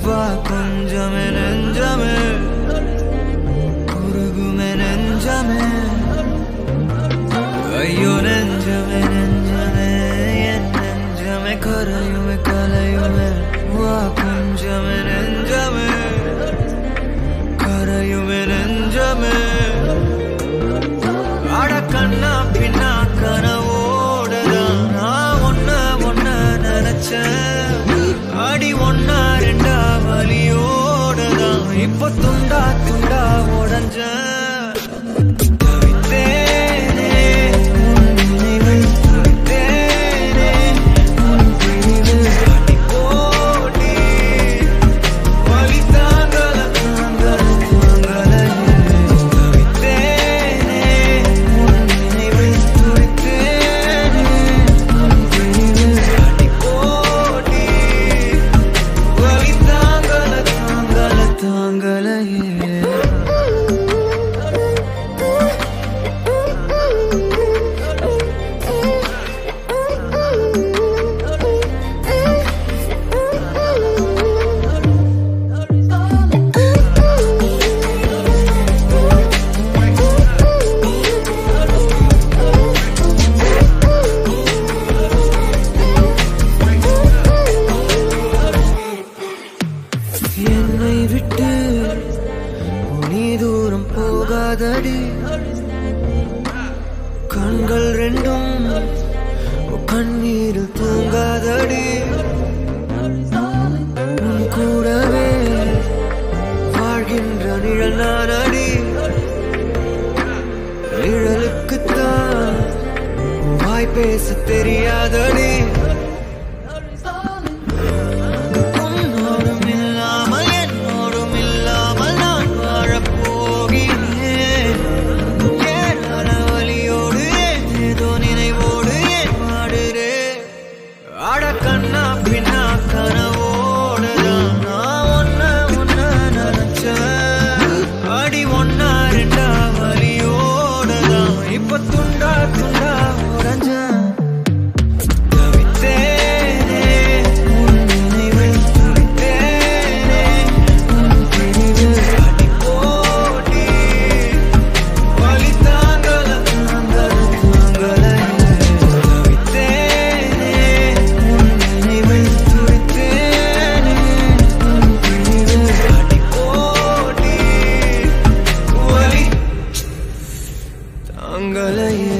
வா கொஞ்சமே நெஞ்சமே உருகுமே நெஞ்சமே ஐயோ நெஞ்சமே நெஞ்சமே என் நெஞ்சமே கரையுமே கலையுமே வா கொஞ்சமே நெஞ்சமே கரையுமே நெஞ்சமே அட கண்ணா பின்னா கனவோடதான் நான் ஒன்ன ஒன்ன நினைச்சேன் அடி ஒன்னா ரெண்டா வலியோடதான் இப்ப துண்டா துண்டா உடஞ்சேன் தவித்தேனே, உன் நினைவில் துடித்தேனே, உன் பிரிவில் அடி போடி. வலி தாங்கல, தாங்கல, தாங்கலையே. தவித்தேனே, உன் நினைவில் துடித்தேனே, உன் பிரிவில் அடி போடி. வலி தாங்கல, தாங்கல, தாங்கலையே. என்னை விட்டு நீ தூரம் போகாதடி கண்கள் ரெண்டும் கண்ணீரில் தூங்காதடி உன் கூடவே வாழ்கின்ற நிழல் நானடி நிழலுக்குத்தான் வாய் பேச தெரியாதடி உன்னோடும் இல்லாமல் என்னோடும் இல்லாமல் நான் வாழப் போகிறேன் ஏன் அறவழியோடு ஏன் ஏதோ நினைவோடு ஏன் வாடுறேன் அட கண்ணா பின்னா கனவோடுதான் நான் ஒன்ன ஒன்ன நினைச்சேன் அடி ஒன்னா ரெண்டா வலியோடுதான் இப்ப துண்டா துண்டா உடஞ்சேன் தவித்தேனே, உன் நினைவில் துடித்தேனே, உன் பிரிவில் அடி போடி. வலி தாங்கல, தாங்கல, தாங்கலையே. தவித்தேனே, உன் நினைவில் துடித்தேனே, உன் பிரிவில் அடி போடி. வலி தாங்கலையே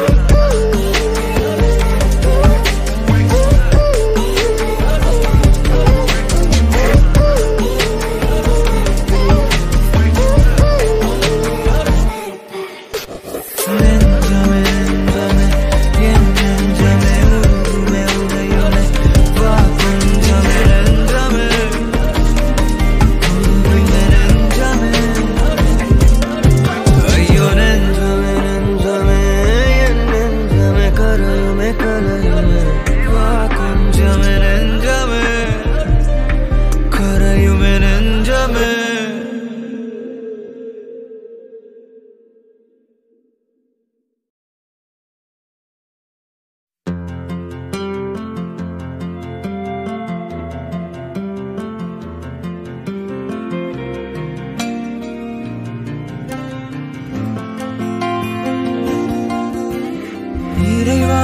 நெஞ்சமே நெஞ்சமே என் நெஞ்சமே உருகுமே உடையுமே வா கொஞ்சமே நெஞ்சமே உருகுமே நெஞ்சமே ஐயோ நெஞ்சமே நெஞ்சமே என் நெஞ்சமே கரையுமே கலையுமே வா கொஞ்சமே நெஞ்சமே கரையுமே நெஞ்சமே இறைவா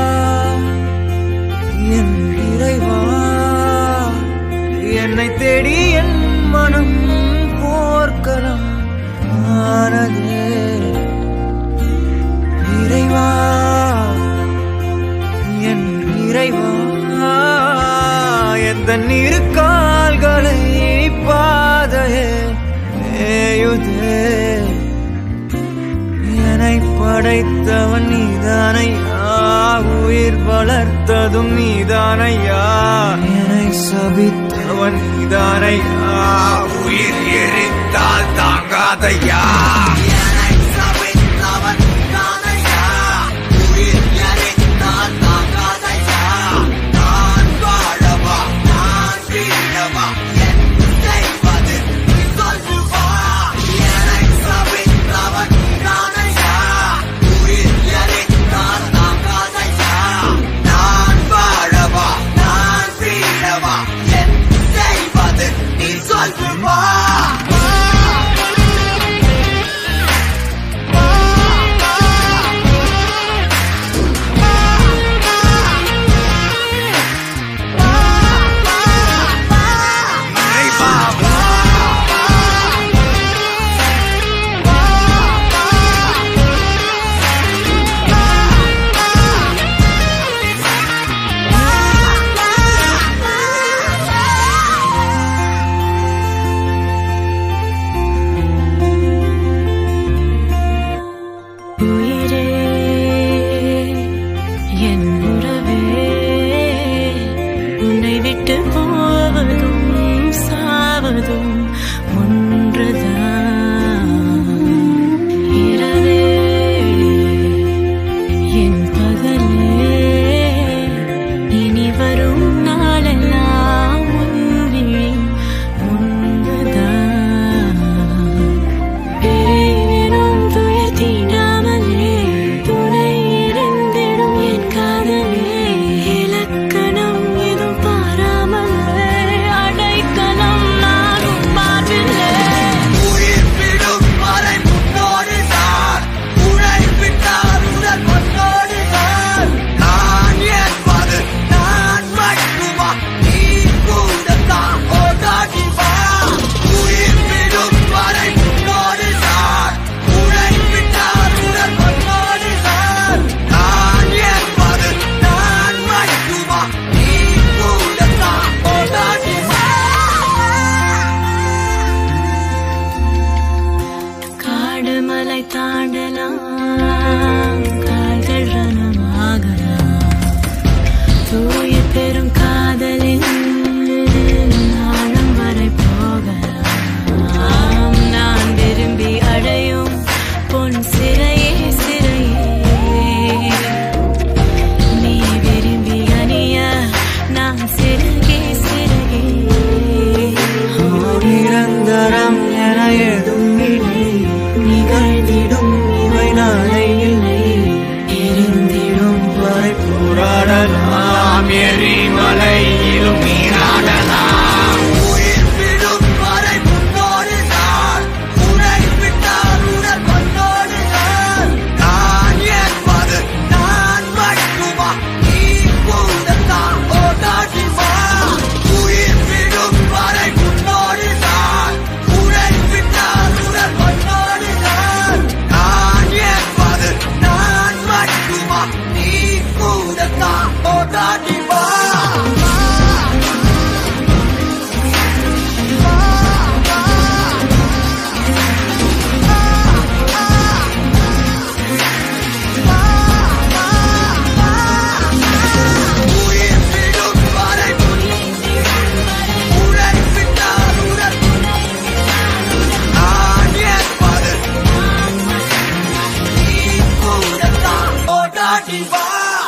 என் இறைவா என்னை தேடி என் மனம் போர்க்களம் ஆனதே இறைவா என் இறைவா எந்த இரு கால்களை பாதையே ஏயுதே என்னை படைத்தவன் நீதானையா உயிர் வளர்த்ததும் நீதானையா என்னை சபித்தவன் நீதானையா உயிர் எரித்தால் தாங்காதையா நான் வாழவா நான் வீழவா என் செய்வது வாழ்வு வா நிறைவா வா உயிரே என் உறவே உன்னை விட்டு போவதும் சாவதும் ஒன்றுதான் இரவே என் பகலே இனி வரும் நாளெல்லாம் உன் விழி முன்புதான் பேரும் துயர் தீண்டாமலே துணை இருந்திடும் என் காதலே இலக்கணம் எதுவும் பாராமலே அடைக்கலம் நானும் மாற்றில்லை உயிர் விடும் வரை முன்னோடி நான் உனை விட்டால் உடல் மண்ணோடி நான் நான் என்பது நான் மட்டுமா நீ கூட தான் ஓடாடி வா உயிர் விடும் வரை முன்னோடி நான் உனை விட்டால் உடல் மண்ணோடி நான் நான் என்பது நான் மட்டுமா நீ கூட தான் ஓடாடி வா காடு மலை தாண்டலாம் கால்கள் ரணமாகலாம் தூய பெரும் காதலின் ஆழம் வரை போகலாம் நான் விரும்பி அடையும் பொன் சிறையே சிறையே நீ விரும்பி அணிய நான் சிறகே சிறகே நிரந்தரம் என ஏதும் இல்லை நிகழ்ந்திடும் இவை நாளை இல்லை எரிந்திடும் வரை போராடலாம் எரிமலையிலும் நீராடலாம் உயிர் விடும் வரை முன்னோடி நான் உனை விட்டால் உடல் மண்ணோடி நான் நான் என்பது நான் மட்டுமா நீ கூட தான் ஓடாடி வா உயிர் விடும் வரை முன்னோடி நான் உனை விட்டால் உடல் மண்ணோடி நான் நான் என்பது நான் மட்டுமா நீ கூட தான் ஓடாடி வா உயிர் விடும் வரை உடை விட்டால் உடல் நான் என்பது நீ கூட தான் ஓடாடி வா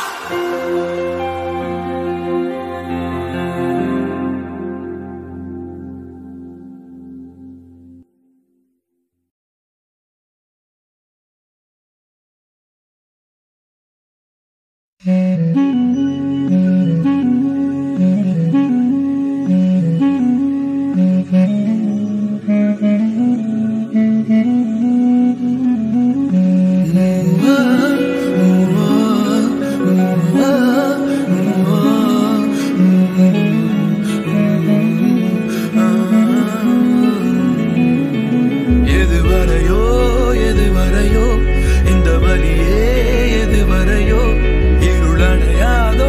எதுவரையோ எதுவரையோ இந்த வழியே எதுவரையோ இருளடையாதோ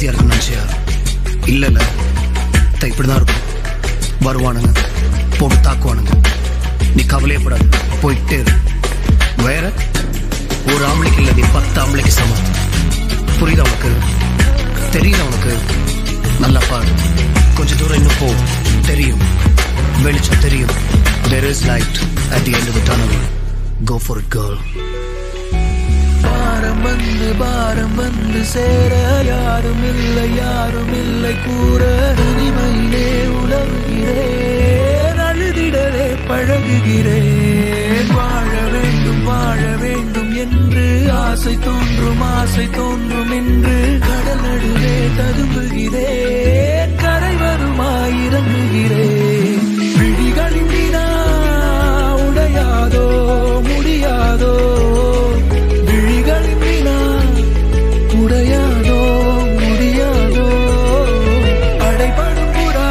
ஈஸியா இருக்குன்னு நினைச்சியா இல்ல இல்ல த இப்படிதான் இருக்கும் வருவானுங்க போட்டு தாக்குவானுங்க நீ கவலையப்படாது போயிட்டே இரு வேற ஒரு ஆம்பளைக்கு இல்ல நீ பத்து ஆம்பளைக்கு சமம் புரியுதா உனக்கு தெரியுதா உனக்கு நல்லா பாரு கொஞ்ச தூரம் இன்னும் போ தெரியும் வெளிச்சம் தெரியும் there is light at the end of the tunnel go for it girl பாரம் வந்து பாரம் வந்து சேர யாரும் இல்லை யாரும் இல்லை கூற தனிமையிலே உலவுகிறேன் அழுதிடவே பழகுகிறேன் வாழ வேண்டும் வாழ வேண்டும் என்று ஆசை தோன்றும் ஆசை தோன்றும் என்று கடல் நடுவே ததும்புகிறேன் கரை வருமாய் இறங்குகிறேன் விழிகளின் வினா உடையாதோ முடியாதோ விழிகளின் வினா உடையாதோ முடியாதோ அடைபடும் புறா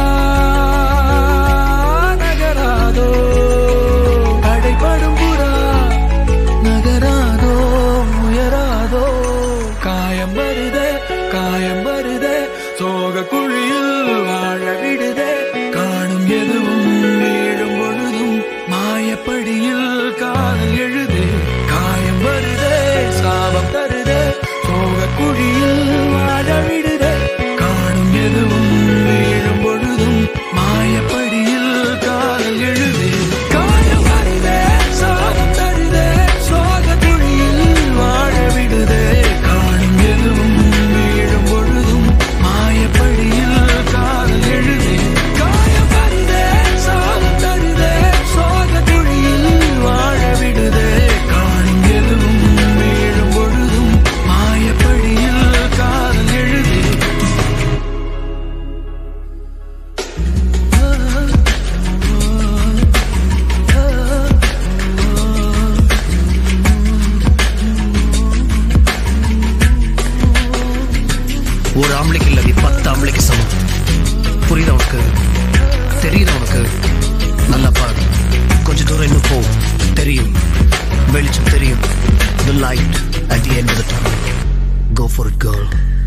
நகராதோ அடைபடும் புறா நகராதோ உயராதோ காயம் வருதே காயம் வருதே சோக குழியில் வாழ விடுதே காணும் எதுவும் வீழும் பொழுதும் மாயப்படியில் காதல் எழுதே காயம் வருதே சாபம் தருதே சோக குழியில் வாழ விடுதே காணும் எதுவும் வீழும் பொழுதும் மாயப்படியில் காதல் எழுதே காயம் வருதே சாபம் தருதே சோக குழியில் வாழ விடுதே காணும் எதுவும் வீழும் பொழுதும் மாயப்படியில் காதல் எழுதே காயம் வருதே சாபம் தருதே சோக குழியில் வாழ விடுதே காணும் எதுவும் வீழும் பொழுதும் மாயப்படியில் காதல் எழுதே ஒரு ஆம்பளைக்கு இல்ல நீ பத்து ஆம்பளைக்கு சமம் புரியுதா உனக்கு தெரியுதா உனக்கு நல்லா பாரு கொஞ்ச தூரம் இன்னும் போ தெரியும் வெளிச்சம் தெரியும் the light at the end of the tunnel go for it girl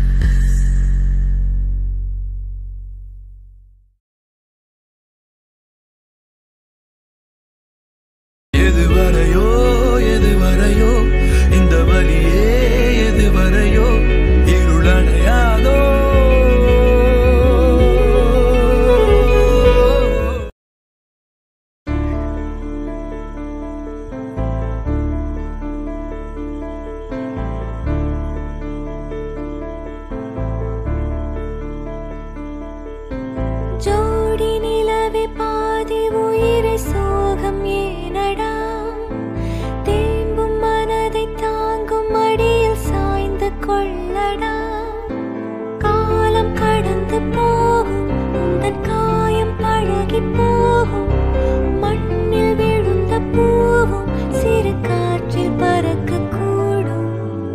எதுவரையோ எதுவரையோ இந்த வழியே எதுவரையோ இருளடையாதோ ஜோடி நிலவே பாதி உயிரை சோகம் ஏனடா தேம்பும் மனதை தாங்கும் அடியில் சாய்ந்து கொள்ளடா காலம் கடந்து போகும் உந்தன் காயம் பழகி போகும் மண்ணில் விழுந்த பூவும் சிறு காற்றில் பறக்க கூடும்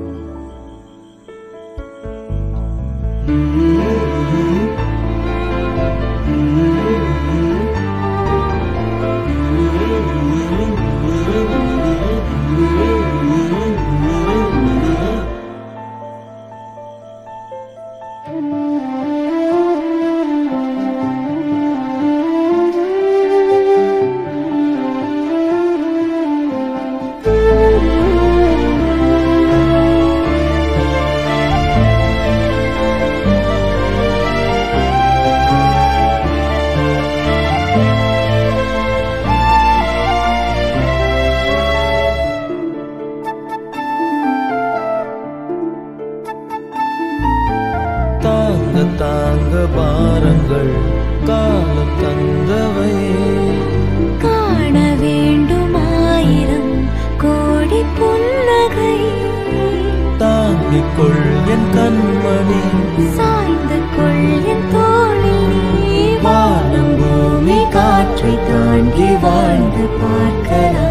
தாங்க தாங்க பாரங்கள் காலம் தந்தவை காண வேண்டும் ஆயிரம் கோடி புன்னகை தாங்கிக் கொள் என் கண்மணி சாய்ந்து கொள் என் தோளில் நீ வானம் பூமி காற்றை தாண்டி வாழ்ந்து பார்க்கலாம்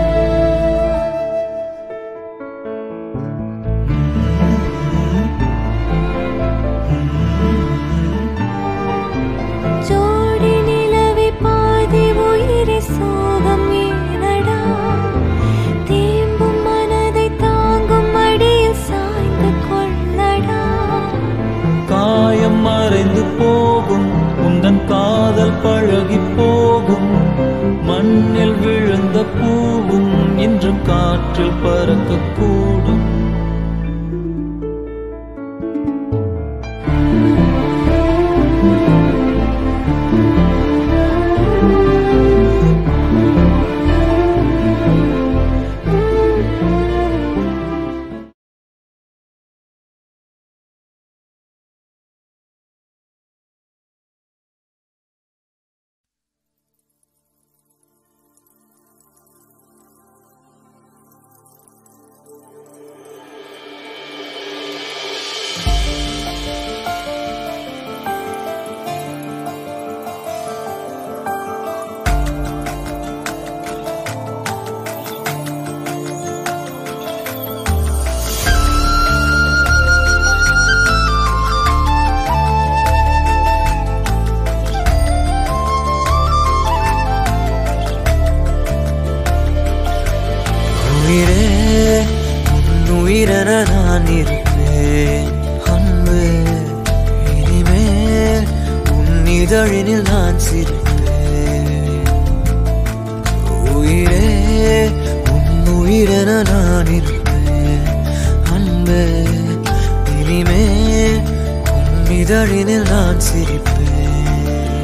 ஜோடி நிலவே பாதி உயிரை சோகம் ஏனடா தேம்பும் மனதை தாங்கும் அடியில் சாய்ந்து கொள்ளடா நான் இருப்பேன் அன்பு இனிமேல் உன் இதழினில் நான் சிரிப்பேன் உயிரே உன் உயிரென நான் இருப்பேன் அன்பு இனிமேல் உன் இதழினில் நான் சிரிப்பேன்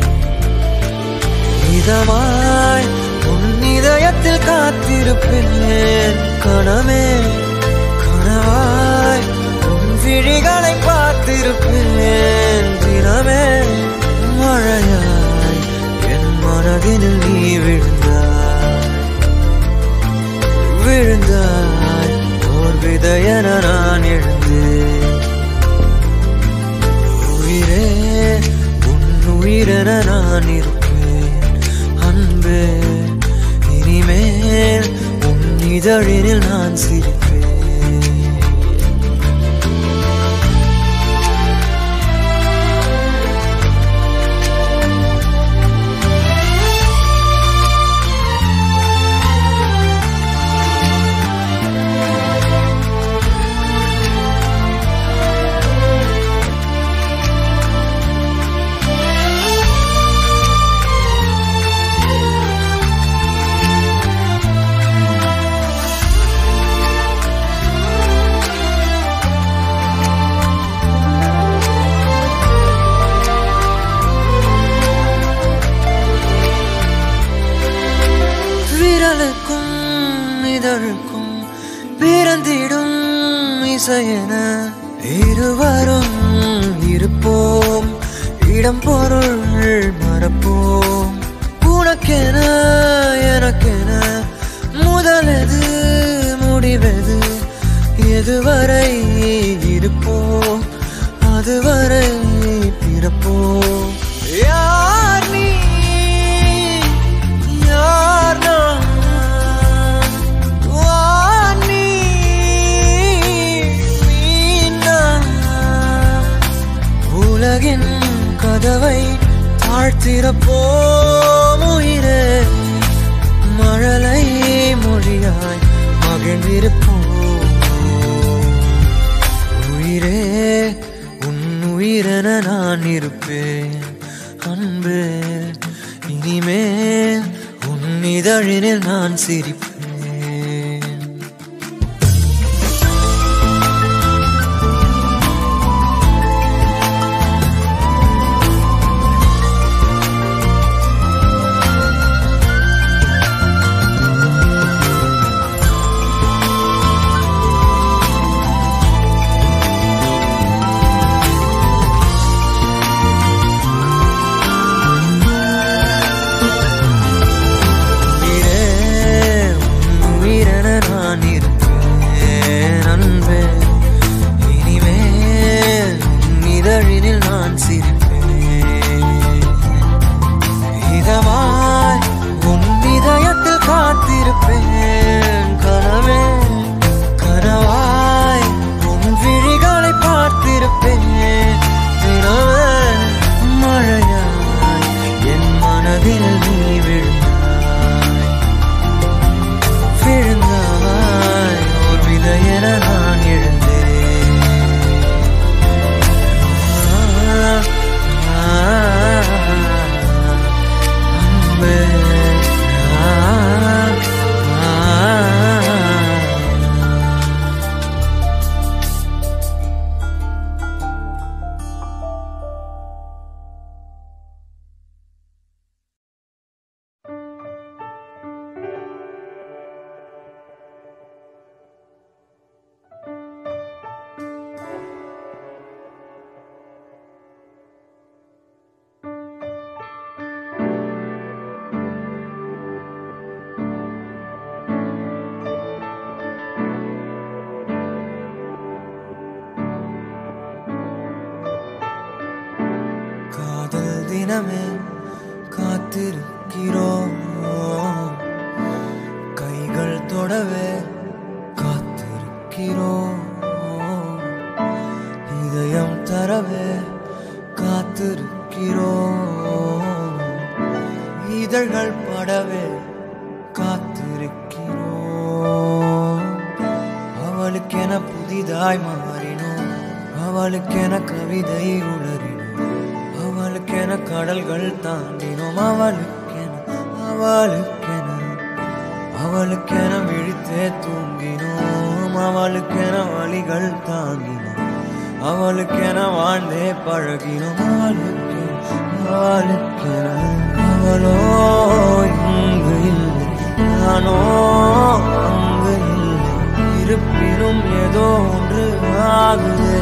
இதமாய் உன் இதயத்தில் காத்திருப்பேன் கணமே கனவாய் உன் விழிகளை பார்த்திருப்பேன் தினமே மழையாய் என் மனதினில் நீ விழுந்தாய் விழுந்தாய் ஓர் விதையென நான் எழுந்தேன் உயிரே உன் உயிரென நான் இருப்பேன் அன்பே இனிமேல் உன் இதழினில் நான் சிரிப்பேன் விரலுக்கும் இதழுக்கும் பிறந்திடும் இசையென இருவரும் இருப்போம் இடம் பொருள் மறப்போம் உனக்கென எனக்கென முதலெது முடிவெது எதுவரை இருப்போம் அதுவரை பிறப்போம் யார் நீ யார் நான் வான் நீ நீ நான் உலகின் கதவை தாழ்த்திறப்போம் உயிரே மழலை மொழியாய் மகிழ்ந்திருப்போம் உயிரே உன் உயிரென நான் இருப்பேன் அன்பு இனிமேல் உன் இதழினில் நான் சிரிப்பேன் உயிரே, உன் உயிரென நான் இருப்பேன் அன்பே. இனிமேல் உன் இதழினில் நான் சிரிப்பேன் இதமாய் உன் இதயத்தில் காத்திருப்பேன் கனவே கனவாய் உன் விழிகளை பார்த்திருப்பேன் தினமே மழையாய் என் மனதில் நீ விழுந்தாய் விழுந்தாய் ஓர் விதையென நான் எழுந்தேன் ஆ, ஆ, அன்பே, ஆ, ஆ. காதல் தினமே காத்திருக்கிறோம் கைகள் தொடவே காத்திருக்கிறோம் இதயம் தரவே காத்திருக்கிறோம் இதழ்கள் படவே காத்திருக்கிறோம் அவளுக்கென புதிதாக புதிதாய் மாறினோம் அவளுக்கென கவிதை உளறினோம் அவளுக்கென கடல்கள் தாண்டினோம் அவளுக்கென அவளுக்கென அவளுக்கென விழித்தே தூங்கினோம் அவளுக்கென வழிகள் தாங்கினோம் அவளுக்கென வாழ்ந்தே பழகினோம் அவளுக்கென அவளுக்கென அவளோ இங்கு இல்லை நானோ அங்கு இல்லை இருப்பினும் ஏதோ ஒன்று ஆகுதே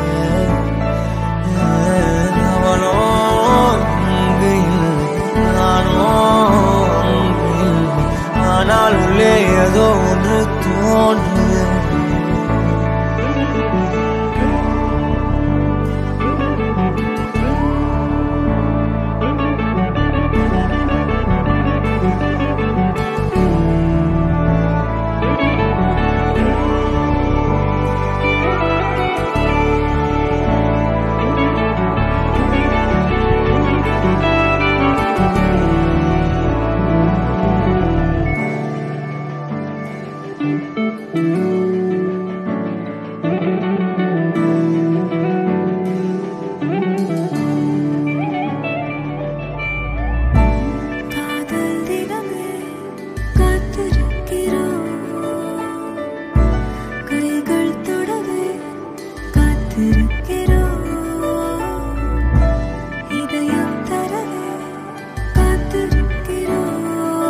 அவளோ இங்கு இல்லை நானோ அங்கு இல்லை ஆனால் உள்ளே ஏதோ ஒன்று தோன்றுது காதல் தினமே காத்திருக்கிறோம் கைகள் தொடவே காத்திருக்கிறோம் இதயம் தரவே காத்திருக்கிறோம்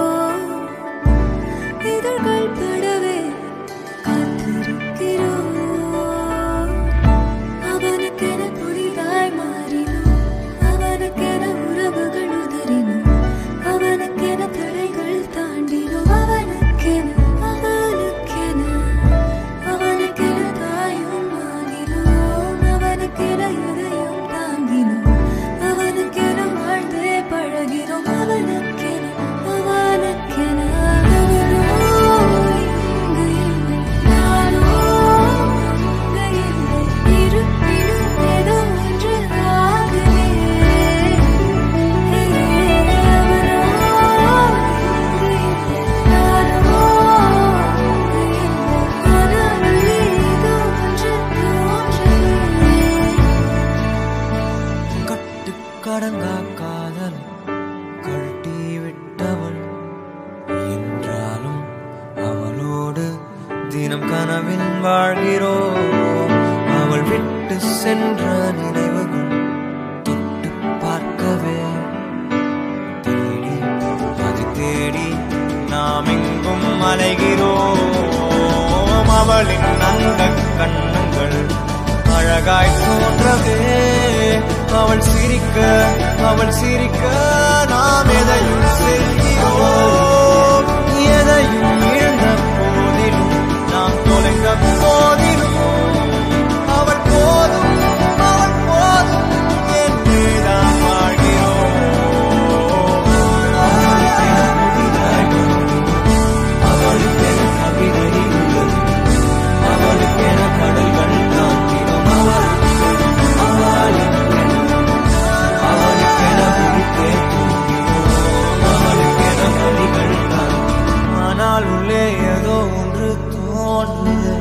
இதழ்கள் படவே காத்திருக்கிறோம் அவனுக்கென புதிதாய் மாறினோம் அவனுக்கென உறவுகள் உதறினோம் அவனுக்கென தடைகள் தாண்டினோம் அவனுக்கென அவனுக்கென அவனுக்கென தாயும் ஆகினோம் அவனுக்கென எதையும் தாங்கினோம் அவனுக்கென வாழ்ந்தே பழகினோம் அவனுக்கென அவனுக்கென அவனோ இங்கு இல்லை நானோ அங்கு இல்லை இருப்பினும் ஏதோ ஒன்று ஆகுதே கட்டுக்கடங்கா காதல் கழட்டி விட்டவள் என்றாலும் அவளோடு தினம் கனவில் வாழ்கிறோம் அவள் விட்டு சென்ற நினைவுகள் தொட்டு பார்க்கவே தேடி அது தேடி நாம் எங்கும் அலைகிறோம் அவளின் அந்த கண்ணங்கள் அழகாய் தோன்றவே அவள் சிரிக்க அவள் சிரிக்க நாம் எதையும் செய்கிறோம் எதையும் இழந்த போதிலும் நாம் தொலைந்த போதிலும் அவள் போதும் அவள் போதும் என்றேதான் வாழ்கிறோம் அவளுக்கென கவிதை உள்ளது அவளுக்கென கடல்கள் தாண்டினோம் அவளுக்கென அவளுக்கென விழித்தே தூங்கினோம் அவளுக்கென வழிகள் தாண்டினோம் ஆனால் உள்ளே ஏதோ ஒன்று தோன்றுது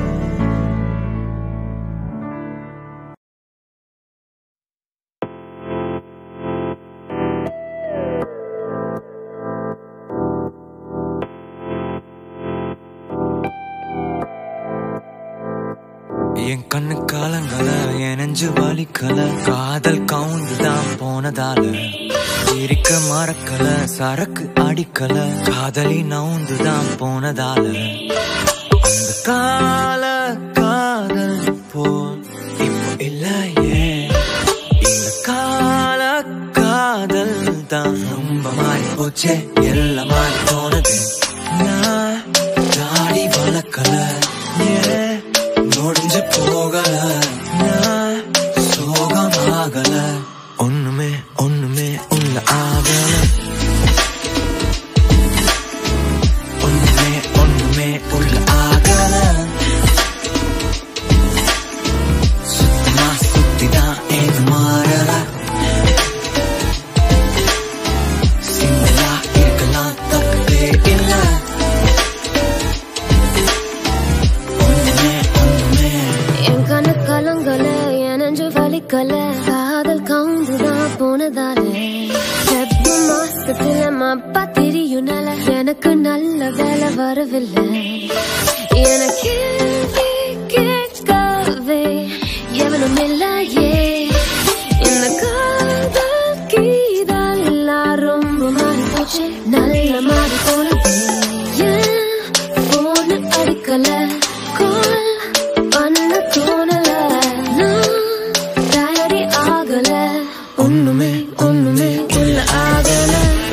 என் கண்ணு காலங்கள என் நெஞ்சு வலிக்கல காதல் கவுந்து தான் போனதால சிரிக்க மறக்கல சரக்கு அடிக்கல காதலி நவுந்து தான் போனதால அந்த கால காதல் போல் இப்போ இல்லையே இந்த கால காதல் தான் ரொம்ப மாறி போச்சே எல்லாம் மாறி போனது நான் தாடி வளர்க்கல ஏன் முடிஞ்சு போகல நான் சோகமாகல ஒண்ணுமே ஒண்ணுமே உள்ள ஆகல ஒண்ணுமே ஒண்ணுமே உள்ள ஆகல சுத்தமா சுத்திதான் ஏது மாறல சிங்களா இருக்கலாம் தப்பே இல்லை ஒண்ணுமே ஒண்ணுமே நெஞ்சு வலிக்கல காதல் கவுந்துதான் போனதாலே செப்பு மாசத்துல மப்பா தெரியும் நல எனக்கு நல்ல வேலை வரவில்லை எனக்கு கேட்கவே எவனும் இல்லையே இந்த காதல் கீதெல்லாம் ரொம்ப மாறி போச்சு நல்ல மாறி போனது ஏன் போன அடிக்கல கால் பண்ண தோணல நான் தயாரி ஆகல ஒண்ணுமே ஒண்ணுமே உள்ள ஆகல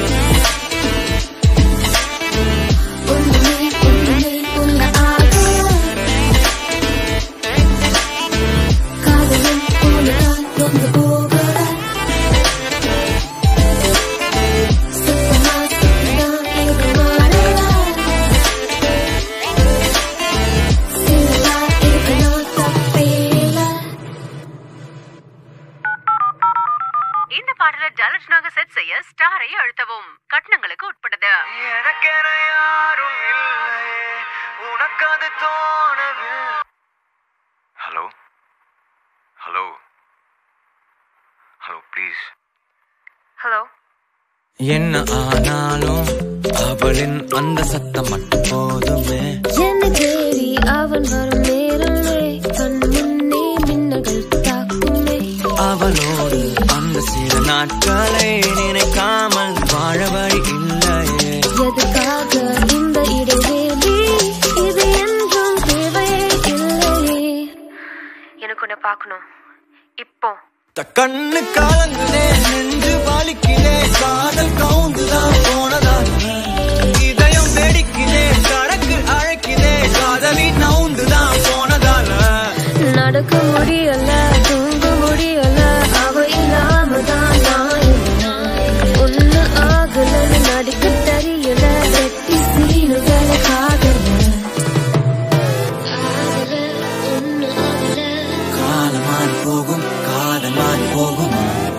ஒண்ணுமே ஒண்ணுமே உள்ள ஆகல காதலும் போனதால் கொண்டு போகல சுத்தமா சுத்தம் இது மாறல சிலா இருக்கணும் தப்பேல இந்த பாடலை டலட்னாக செட் செய்ய ஸ்டாரை அழுத்தவும் கட்டணங்களுக்கு உட்பட்டது எனக்கென யாரும் இல்லையே உனக்கு அது தோணவில்லை hello hello hello please hello என்ன ஆனாலும் அவளின் அந்த சத்தம் மட்டும் போதுமே என்னை தேடி அவன் வரும் நேரமே கண் முன்னே மின்னல்கள் தாக்குமே அவளோடு அந்த சில நாட்களை நினைக்காமல் வாழ வழி இல்லையே எதுக்காக இந்த இடைவேளி இது என்றும் தேவையே இல்லையே எனக்கு உன்னை பார்க்கணும் இப்போ த கண்ணு கலங்குதே நெஞ்சு வலிக்குதே காதல் கவுந்துதான் போனதால் இதயம் வெடிக்குதே சடக்கு அழைக்குதே காதலி நவுந்துதான் போனதால நடக்க முடியல தூங்க முடியல அவ இல்லாம தான் நான் இல்லை. ஒண்ணு ஆகலன்னு நடிக்க தெரியல வெட்டி சீனுகளை காதல ஆகல, ஒண்ணு ஆகல காலம் மாறி போகும் காதல் மாறி போகும்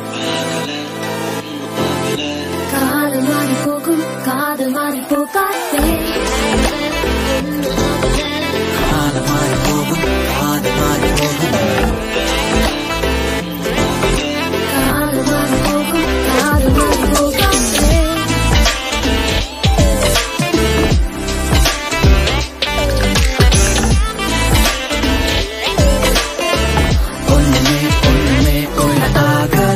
காதல் மாறி போகும் காதல் மாறி போகாதே காலம் மாறி போகும் காதல் மாறி போகும் காதல் மாறி போகும் காதல் மாறி போகாதே ஒண்ணுமே ஒண்ணுமே உள்ள ஆகல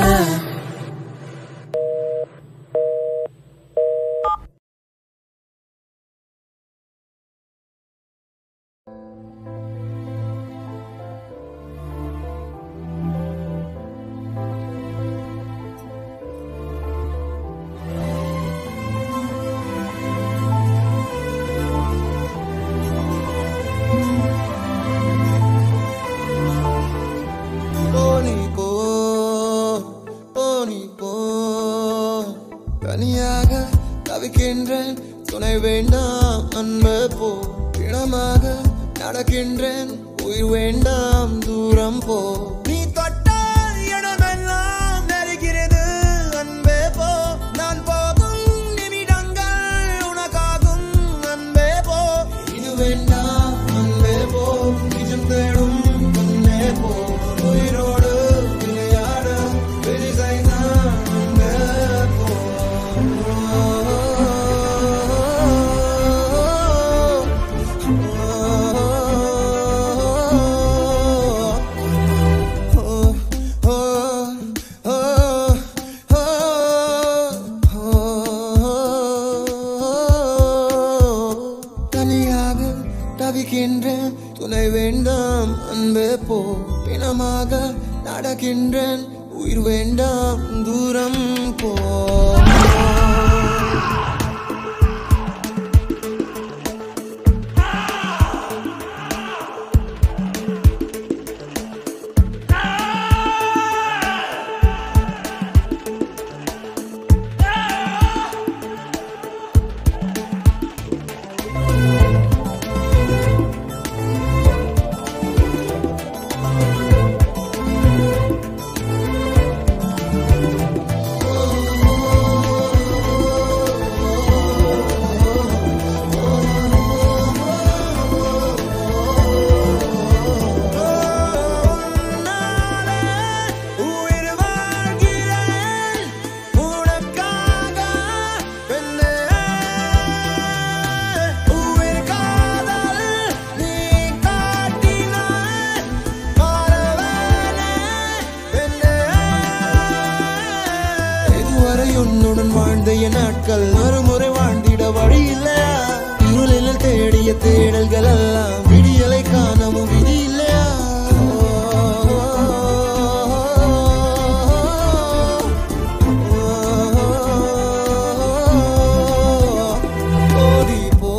போனி போ போனி போ தனியாக தவிக்கின்றேன் துணை வேண்டாம் அன்பு போ இனமாக நடக்கின்றேன் உயிர் வேண்டாம் தூரம் போ நீ தொட்டால் இடமெல்லாம் நெருகிறது அன்பே போ நான் போகும் நிமிடங்கள் உனக்காகும் அன்பே போ இது வேண்டாம் அன்பே போ நிஜம் தேடும் முன்னே போ உயிரோடு விளையாட வெளி செய்தான் அன்பே போ தனியாக தவிக்கின்றேன் துணை வேண்டாம் அன்பே போ பிணமாக நடக்கின்றேன் உயிர் வேண்டாம் தூரம் போ நாட்கள் மறுமுறை வாழ்ந்திட வழி இல்லையா இருளில் தேடிய தேடல்கள் எல்லாம் விடியலை காணவும் விதி இல்லையா ஓடி போ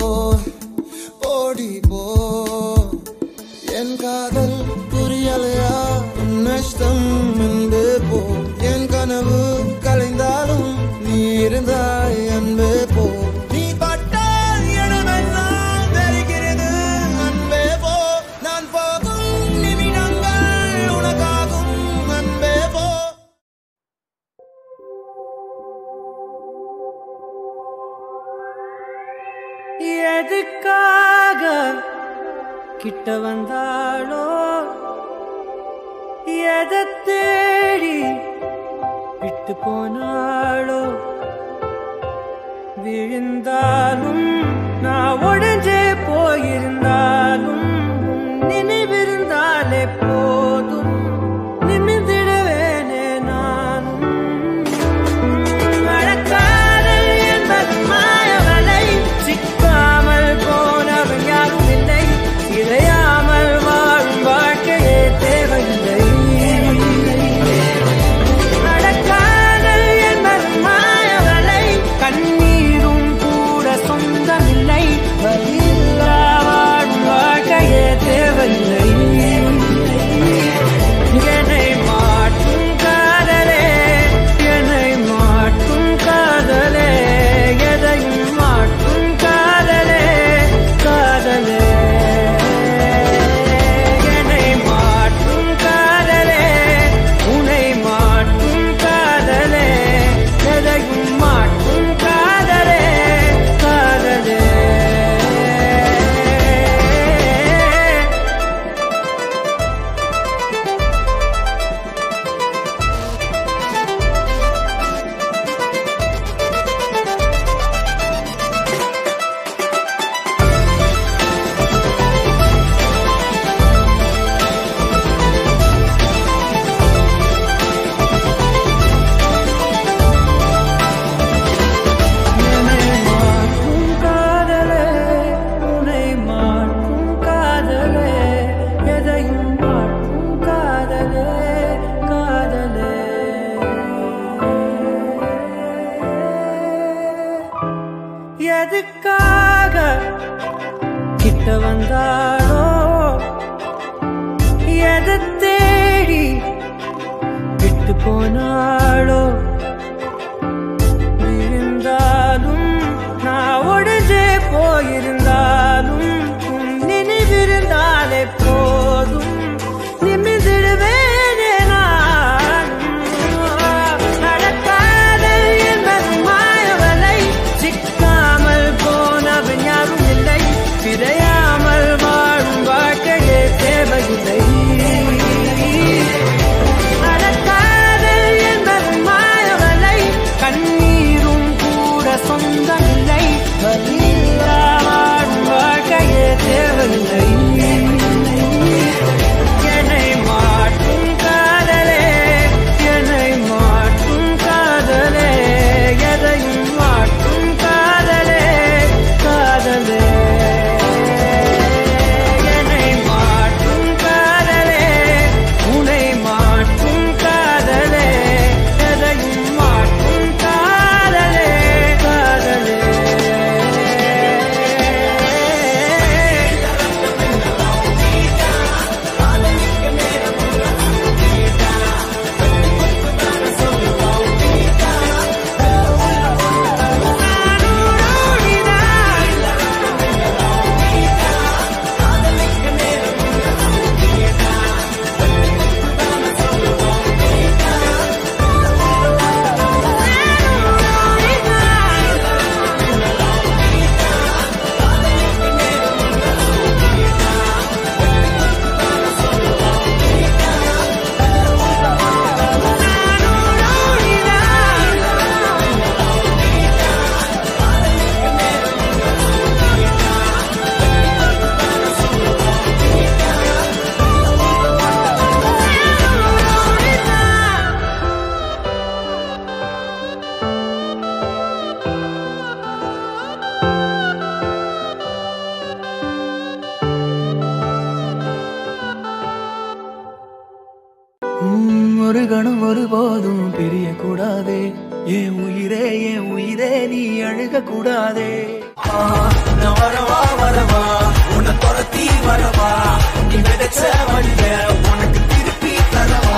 ஓடி போ என் காதல் புரியலையா உன் நஷ்டம் என்பே போ என் கனவு கலைந்தாலும் நீ இருந்தாய் அன்பே போ நீ பட்டால் இடமெல்லாம் தெரிகிறது அன்பே போ நான் போகும் நிமிடங்கள் உனக்காகும் அன்பே போ எதுக்காக கிட்ட வந்தாளோ எதை தேடி விட்டு போனாளோ விழுந்தாலும் நான் உடஞ்சே போயிருந்தாலும் உன் நினைவிருந்தாலே போதும் நிமிர்ந்திடுவேனே நானும் மழக்காதல் என்பது மாயவலை சிக்காமல் போனவன் யாரும் இல்லை இறையாமல் வாழும் வாழ்க்கையே தேவையில்லை மழக்காதல் என்பது மாயவலை கண்ணீரும் கூட சொந்தமில்லை வலியில்லா வாழும் வாழ்க்கையே தேவையில்லை என்னை மாற்றும் காதலே என்னை மாற்றும் காதலே எதையும் மாற்றும் காதலே காதலே என்னை மாற்றும் காதலே உன்னை மாற்றும் காதலே எதையும் மாற்றும் காதலே காதலே என்னை மாற்றும் காதலே உன்னை மாற்றும் காதலே எதையும் மாற்றும் காதலே காதலே எதுக்காக கிட்ட வந்தாளோ எதை தேடி விட்டு போனாளோ இருந்தாலும் நான் உடஞ்சே போயிருந்தாலும் உன் நினைவிருந்தாலே போதும் நிமிர்ந்திடுவேனே நானும். நடக்காதல் என்பது மாயவலை சிக்காமல் போனவன் யாரும் இல்லை பிழையாமல் வாழும் வாழ்க்கையே தேவையில்லை நடக்காதல் என்பது மாய உம், ஒரு கணம் ஒருபோதும் பிரிய கூடாதே என் உயிரே என் உயிரே நீ அழுக கூடாதே ஆ, நான் வரவா வரவா உன்னை துரத்தி வரவா நீ விதைச்ச வழிய உனக்கு திருப்பி தரவா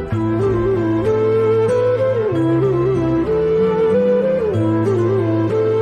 ஆ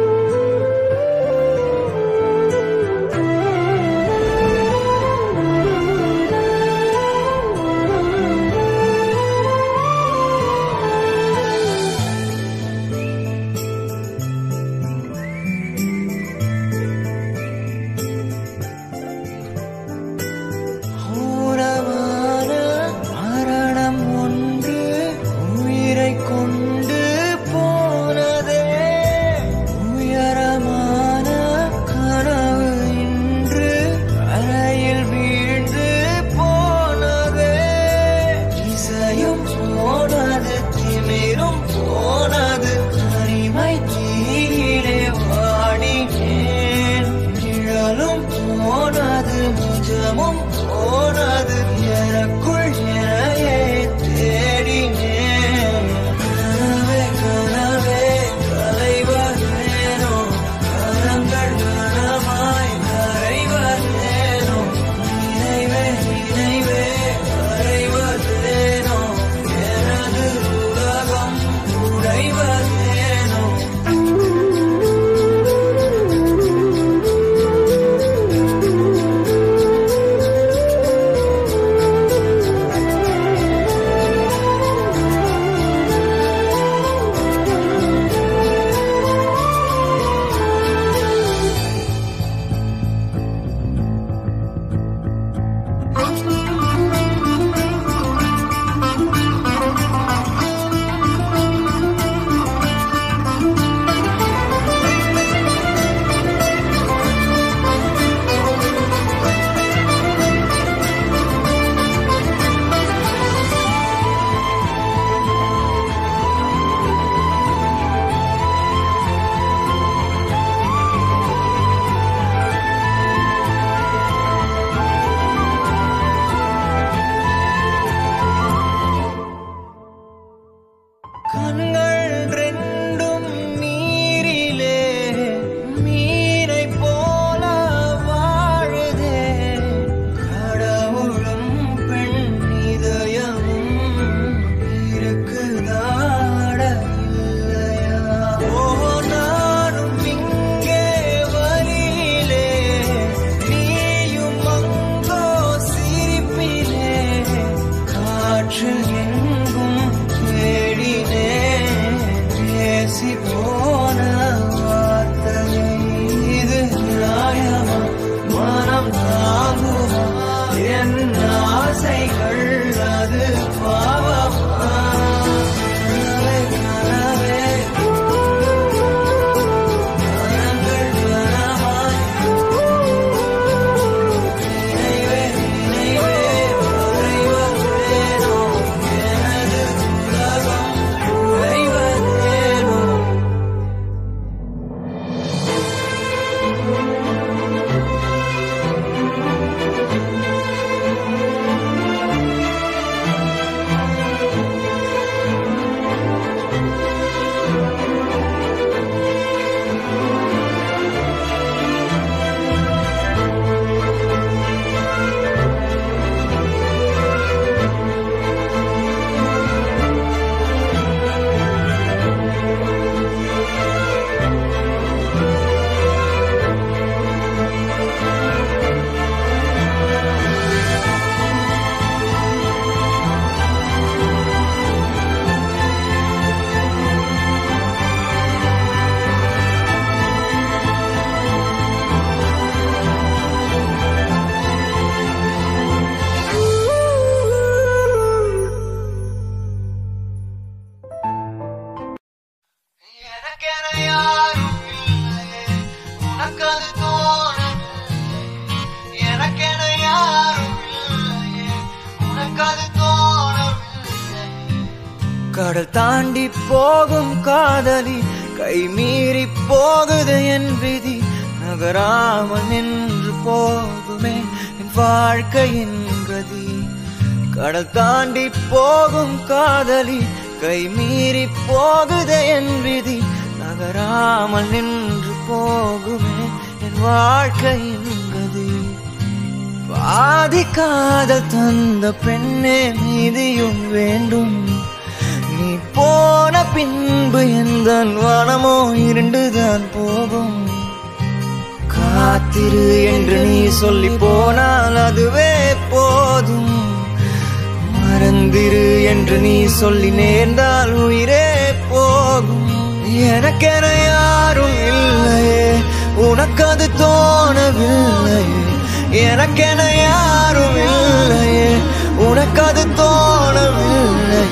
உனக்கு அது தோணும் எனக்கென யாரும் இல்லையே உனக்கு அது தோணவில்லை கடல் தாண்டி போகும் காதலி கை மீறி போகுது என் விதி நகராமல் நின்று போகுமே என் வாழ்க்கையின் கதி கடல் தாண்டி போகும் காதலி கை மீறி போகுது என் விதி நகராமல் நின்று போகுமே என் வாழ்க்கையின் கதி பாதி காதல் தந்த பெண்ணே மீதியும் வேண்டும் நீ போன பின்பு எந்த வனமோ இருண்டுதான் போகும் காத்திரு என்று நீ சொல்லி போனால் அதுவே போதும் மறந்திரு என்று நீ சொல்லி நேர்ந்தால் உயிரே போகும் எனக்கென யாரும் இல்லையே உனக்கு அது தோணவில்லையே எனக்கென யாரும் இல்லையே உனக்கு அது தோணவில்லையே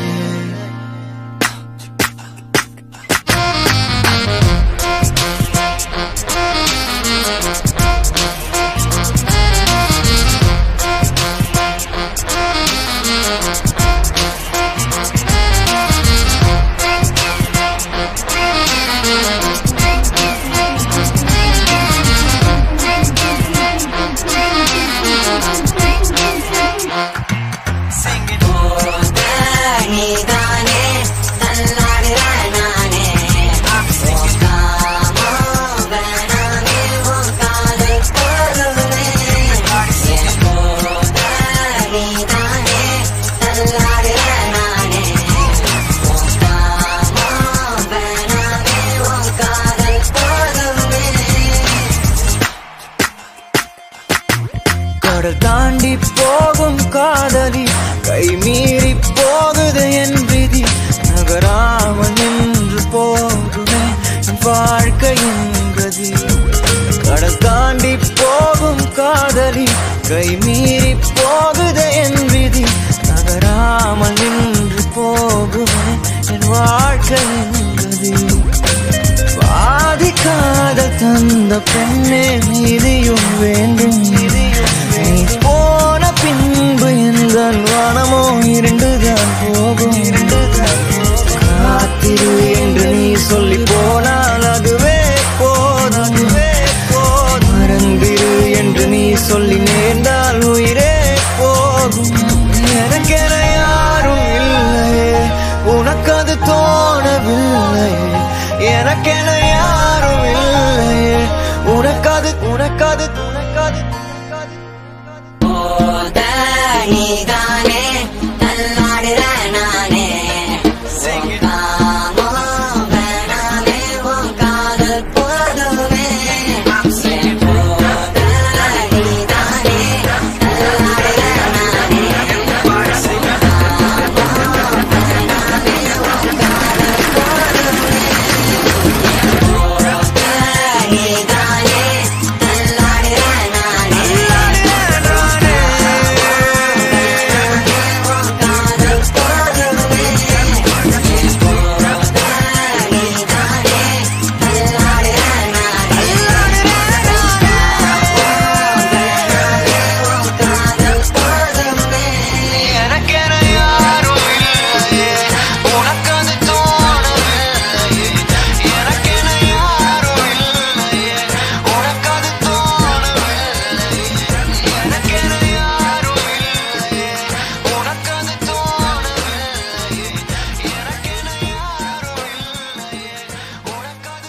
கடல் தாண்டி போகும் காதலி கை மீறி போகுது என் விதி நகராமல் நின்று போகுமே என் வாழ்க்கையின் கதி கடல் தாண்டி போகும் காதலி கை மீறி போகுது என் விதி நகராமல் நின்று போகுமே என் வாழ்க்கையின் கதி பாதி காதல் தந்த பெண்ணே மீதியும் வேண்டும் நீ போன பின்பு எந்த வானமோ இருண்டுதான் போகும் காத்திரு என்று நீ சொல்லி போனால் அதுவே போதுமே மறந்திரு என்று நீ சொல்லி நேர்ந்தால் உயிரே போகும் எனக்கென யாரும் இல்லையே உனக்கு அது தோணவில்லையே எனக்கென யாரும் இல்லையே உனக்கது உனக்கது உனக்கது எனக்கென யாரும் இல்லையே உனக்கது தோணவில்லையே எனக்கென யாரும் இல்லையே உனக்கது தோணவில்லையே எனக்கென யாரும் இல்லையே உனக்கது தோணவில்லையே எனக்கென யாரும் இல்லையே உனக்கது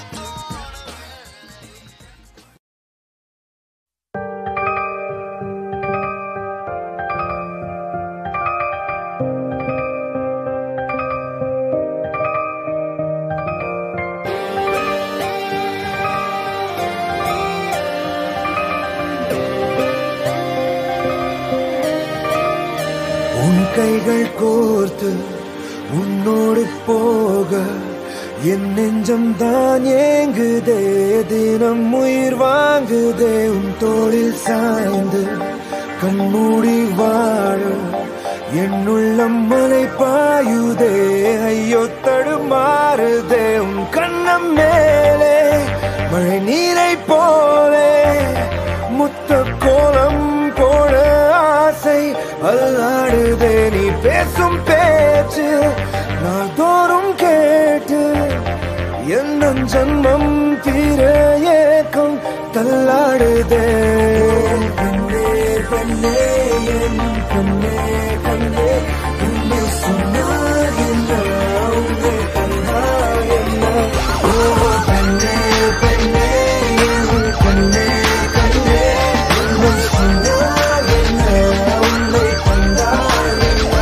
உன் கைகள் கோர்த்து உன்னோடு போக என் நெஞ்சம் தான் ஏங்குதே தினம் உயிர் வாங்குதே உன் தோளில் சாய்ந்து கண்மூடி வாழ என் உள்ளம் மலை பாயுதே ஐயோ தடுமாறுதே உன் கண்ணம் மேலே மழை நீரை போலே முத்த கோலம் போட ஆசை அல்லாடுதே நீ பேசும் பேச்சு நான் தோறும் கேட்டு எந்த ஜன்மம் தீர ஏக்கம் தள்ளாடுதே கண்ணே கண்ணே என் கண்ணே கண்ணே உன்னை சொன்னால் என்ன உன்னை கண்டால் என்ன ஓ கண்ணே கண்ணே என் கண்ணே கண்ணே உன்னை சொன்னால் என்ன உன்னை கண்டால் என்ன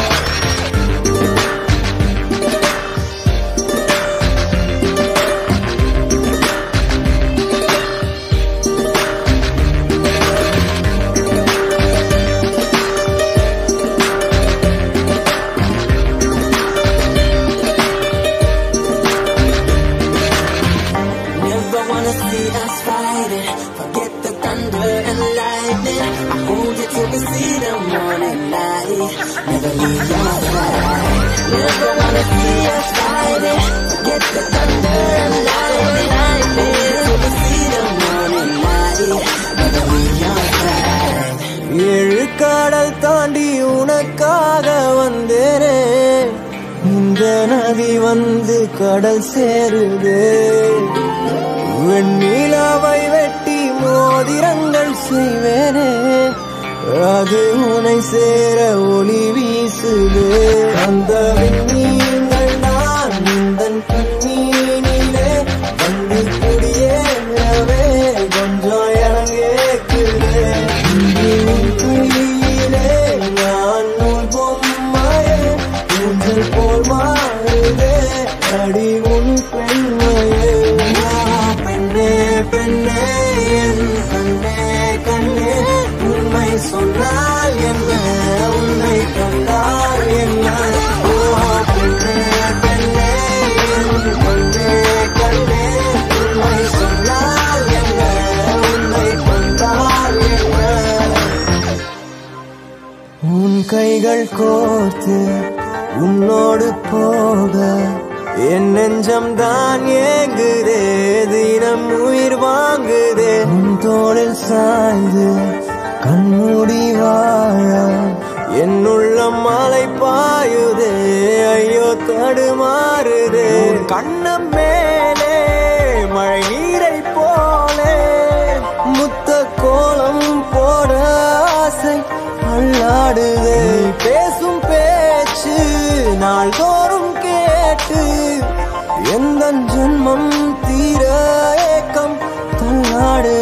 Never wanna see us fighting. Forget the thunder and lightning. I hold you till we see the morning light. Never leave your side. Never wanna see us fighting. Forget the thunder and lightning. I hold you till we see the morning light. Never leave your side. ஏழு கடல் தாண்டி உனக்காக வந்தேனே இந்த நதி வந்து கடல் சேருதே வெண்ணிலாவை வெட்டி மோதிரங்கள் செய்வேனே அது உனை சேர ஒளி வீசுதே அந்த விண்மீன்கள் நான் இந்த கண்ணீனிலே வந்து குடியேறவே கொஞ்சம் இறங்கேக்குதே கையிலே நான் உன் பொம்மையே ஊஞ்சல் போல் மாறுதே அடி உன் பெண்மையே பெண்ணே பெண்ணே என் கண்ணே கண்ணே உண்மை சொன்னால் என்ன உன்னை கண்டால் என்ன ஓ பெண்ணே பெண்ணே என் கண்ணே கண்ணே உண்மை சொன்னால் என்ன உன்னை கண்டால் என்ன உன் கைகள் கோர்த்து உன்னோடு போக என் நெஞ்சம் தான் ஏங்குதே தினம் உயிர் வாங்குதே உன் தோளில் சாய்ந்து கண்மூடி வாழ என் உள்ளம் மலை பாயுதே ஐயோ தடுமாறுதே உன் கண்ணம் மேலே மழை நீரை போலே முத்த கோலம் போட ஆசை அல்லாடுதே பேசும் பேச்சு நாள்தோறும் கேட்டு எந்த ஜென்மம் தீர ஏக்கம் தள்ளாடுதே